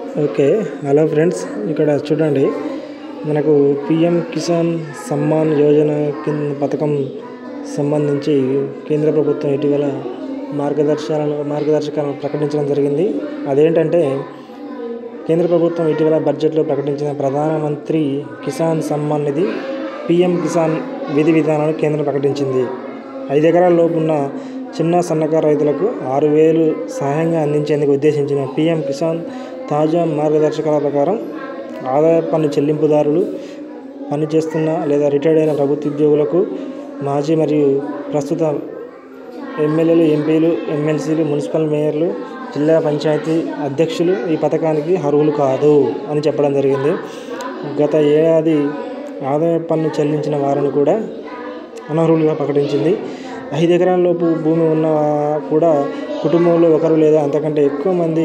okay hello friends ఇక్కడ చూడండి మనకు పిఎం కిసాన్ సమ్మాన్ యోజన కింద పథకం సంబంధించి కేంద్ర ప్రభుత్వం ఇటీవల మార్గదర్శకాలను మార్గదర్శకాలను ప్రకటించడం జరిగింది అదేంటంటే కేంద్ర ప్రభుత్వం ఇటీవల బడ్జెట్లో ప్రకటించిన ప్రధానమంత్రి కిసాన్ సమ్మాన్ నిధి పిఎం కిసాన్ విధి విధానాలను కేంద్రం ప్రకటించింది ఐదు ఎకరాల లోపు ఉన్న చిన్న సన్నకారు రైతులకు ఆరు వేలు సహాయంగా అందించేందుకు ఉద్దేశించిన పిఎం కిసాన్ తాజా మార్గదర్శకాల ప్రకారం ఆదాయ పన్ను చెల్లింపుదారులు పనిచేస్తున్న లేదా రిటైర్డ్ అయిన ప్రభుత్వ ఉద్యోగులకు మాజీ మరియు ప్రస్తుత ఎమ్మెల్యేలు ఎంపీలు ఎమ్మెల్సీలు మున్సిపల్ మేయర్లు జిల్లా పంచాయతీ అధ్యక్షులు ఈ పథకానికి అర్హులు కాదు అని చెప్పడం జరిగింది గత ఏడాది ఆదాయ పన్ను చెల్లించిన వారిని కూడా అనర్హులుగా ప్రకటించింది ఐదు ఎకరాల లోపు భూమి ఉన్న కూడా కుటుంబంలో ఒకరు లేదా అంతకంటే ఎక్కువ మంది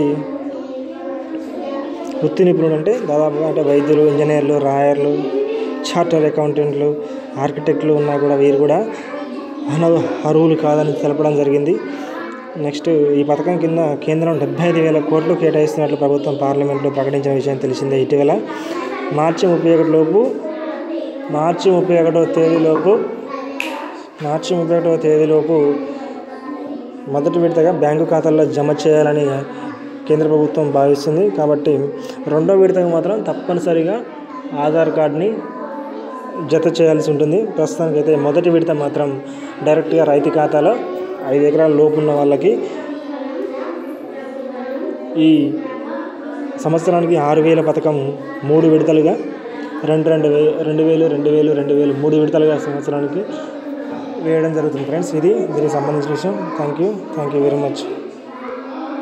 వృత్తి నిపుణులు అంటే దాదాపుగా అంటే వైద్యులు ఇంజనీర్లు రాయర్లు చార్టర్ అకౌంటెంట్లు ఆర్కిటెక్ట్లు ఉన్నా కూడా వీరు కూడా అన అర్హులు కాదని తెలపడం జరిగింది నెక్స్ట్ ఈ పథకం కింద కేంద్రం డెబ్బై ఐదు వేల కోట్లు కేటాయిస్తున్నట్లు ప్రభుత్వం పార్లమెంట్లో ప్రకటించిన విషయం తెలిసిందే ఇటీవల మార్చి ముప్పై ఒకటిలోపు మార్చి ముప్పై ఒకటో తేదీలోపు మార్చి ముప్పై ఒకటవ తేదీలోపు మొదటి విడతగా బ్యాంకు ఖాతాల్లో జమ చేయాలని కేంద్ర ప్రభుత్వం భావిస్తుంది కాబట్టి రెండో విడతకు మాత్రం తప్పనిసరిగా ఆధార్ కార్డ్ని జత చేయాల్సి ఉంటుంది ప్రస్తుతానికి అయితే మొదటి విడత మాత్రం డైరెక్ట్గా రైతు ఖాతాలో ఐదు ఎకరాల లోపు ఉన్న వాళ్ళకి ఈ సంవత్సరానికి ఆరు వేల పథకం మూడు విడతలుగా రెండు రెండు వే రెండు వేలు రెండు వేలు రెండు వేలు మూడు విడతలుగా సంవత్సరానికి వేయడం జరుగుతుంది ఫ్రెండ్స్ ఇది దీనికి సంబంధించిన విషయం thank you thank you very much